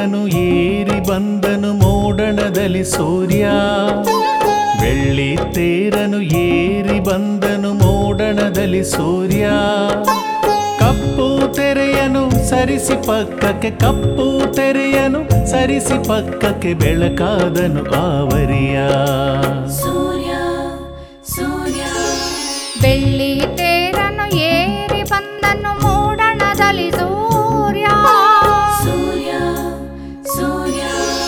ತೇರನು ಏರಿ ಬಂದನು ಮೋಡಣದಲ್ಲಿ ಸೂರ್ಯ ಬೆಳ್ಳಿ ತೇರನು ಏರಿ ಬಂದನು ಮೋಡಣದಲ್ಲಿ ಸೂರ್ಯ ಕಪ್ಪು ತೆರೆಯನು ಸರಿಸಿ ಪಕ್ಕಕ್ಕೆ ಕಪ್ಪು ತೆರೆಯನು ಸರಿಸಿ ಪಕ್ಕಕ್ಕೆ ಬೆಳಕಾದನು ಆವರಿಯ ಸೂರ್ಯ ಸೂರ್ಯ ಬೆಳ್ಳಿ ತೇರನು ಏರಿ ಬಂದನು ಮೂಡಣದಲ್ಲಿ ಸೂರ್ಯ ಸೂರ್ಯ ಸೂರ್ಯ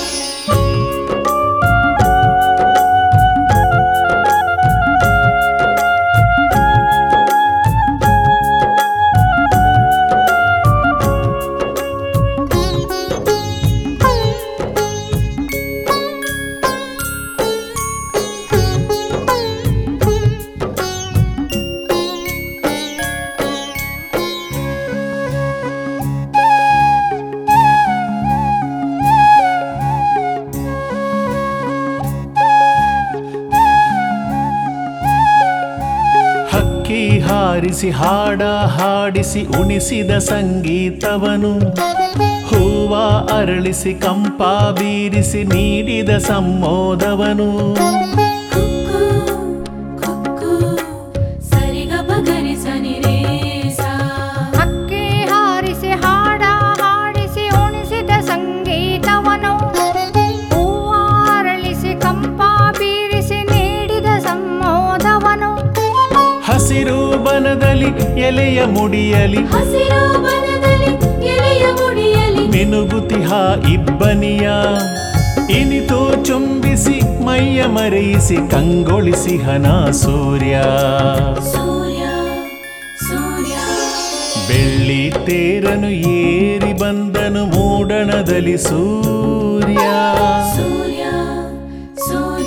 ಹಕ್ಕಿ ಹಾರಿಸಿ ಹಾಡ ಹಾಡಿಸಿ ಉಣಿಸಿದ ಸಂಗೀತವನು ಹೂವ ಅರಳಿಸಿ ಕಂಪ ಬೀರಿಸಿ ನೀಡಿದ ಸಮ್ಮೋದವನು ಕುಕ್ಕು ಕುಕ್ಕು ಸರಿಗಪ ಗರಿ ಸನಿ ರೇ ಸಾ ಹಕ್ಕಿ ಹಾರಿಸಿ ಹಾಡ ಹಾಡಿಸಿ ಉಣಿಸಿದ ಸಂಗೀತವನು ಹೂವ ಅರಳಿಸಿ ಕಂಪ ಬೀರಿಸಿ ನೀಡಿದ ಸಮ್ಮೋದವನು ಹಸಿರು ಬನದಲ್ಲಿ ಎಲೆಯ ಮುಡಿಯಲಿ ಹಸಿರು ಬನದಲ್ಲಿ ಎಲೆಯ ಮುಡಿಯಲಿ ಮಿನುಗುತಿಹ ಇಬ್ಬನಿಯ ಇನಿತು ಚುಂಬಿಸಿ ಮೈಯ ಮರೆಯಿಸಿ ಕಂಗೊಳಿಸಿ ಹನ ಸೂರ್ಯ ಸೂರ್ಯ ಸೂರ್ಯ ಬೆಳ್ಳಿ ತೇರನು ಏರಿ ಬಂದನು ಮೂಡಣದಲ್ಲಿ ಸೂರ್ಯ ಸೂರ್ಯ ಸೂರ್ಯ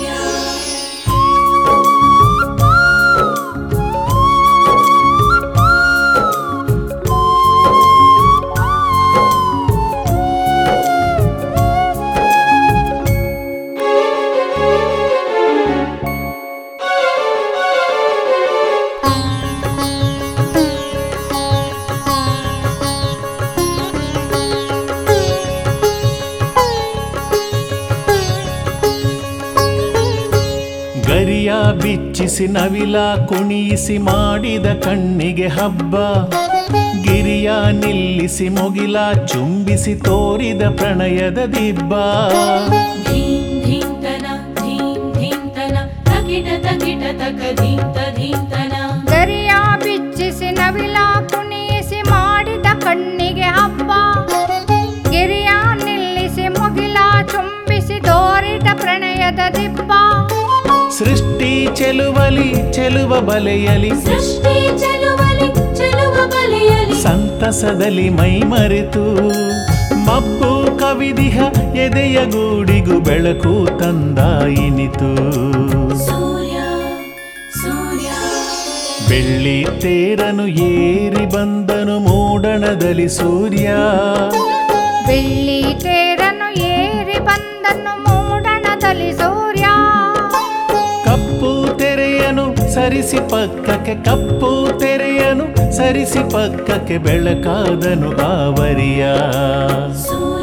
ಗರಿಯ ಬಿಚ್ಚಿಸಿ ನವಿಲ ಕುಣಿಯಿಸಿ ಮಾಡಿದ ಕಣ್ಣಿಗೆ ಹಬ್ಬ ಗಿರಿಯ ನಿಲ್ಲಿಸಿ ಮುಗಿಲ ಚುಂಬಿಸಿ ತೋರಿದ ಪ್ರಣಯದ ದಿಬ್ಬ ಧೀಂ ಧೀಂ ತನ ಧೀಂ ಧೀಂ ತನ ತಕಿಟ ತಕಿಟ ತಕ ಧೀಂ ತ ಧೀಂ ತನ ಗರಿಯ ಬಿಚ್ಚಿಸಿ ನವಿಲ ಕುಣಿಯಿಸಿ ಮಾಡಿದ ಕಣ್ಣಿಗೆ ಹಬ್ಬ ಗಿರಿಯ ನಿಲ್ಲಿಸಿ ಮುಗಿಲ ಚುಂಬಿಸಿ ತೋರಿದ ಪ್ರಣಯದ ದಿಬ್ಬ ಸೃಷ್ಟಿ ಚೆಲುವಲಿ ಚೆಲುವ ಬಲೆಯಲಿ ಸೃಷ್ಟಿ ಚೆಲುವಲಿ ಚೆಲುವ ಬಲೆಯಲಿ ಸಂತಸದಲ್ಲಿ ಮೈ ಮರೆತು ಮಬ್ಬು ಕವಿದಿಹ ಎದೆಯ ಗೂಡಿಗೂ ಬೆಳಕು ತಂದಾಯಿನಿತು ಸೂರ್ಯ ಸೂರ್ಯ ಬೆಳ್ಳಿ ತೇರನು ಏರಿ ಬಂದನು ಮೂಡಣದಲ್ಲಿ ಸೂರ್ಯ ಬೆಳ್ಳಿ ತೇರನು ಏರಿ ಬಂದನು ಮೂಡಣದಲ್ಲಿ ಸೂರ್ಯ ಕಪ್ಪು ತೆರೆಯನು ಸರಿಸಿ ಪಕ್ಕಕ್ಕೆ ಕಪ್ಪು ತೆರೆಯನು ಸರಿಸಿ ಪಕ್ಕಕ್ಕೆ ಬೆಳಕಾದನು ಆವರಿಯ ಸೂರ್ಯ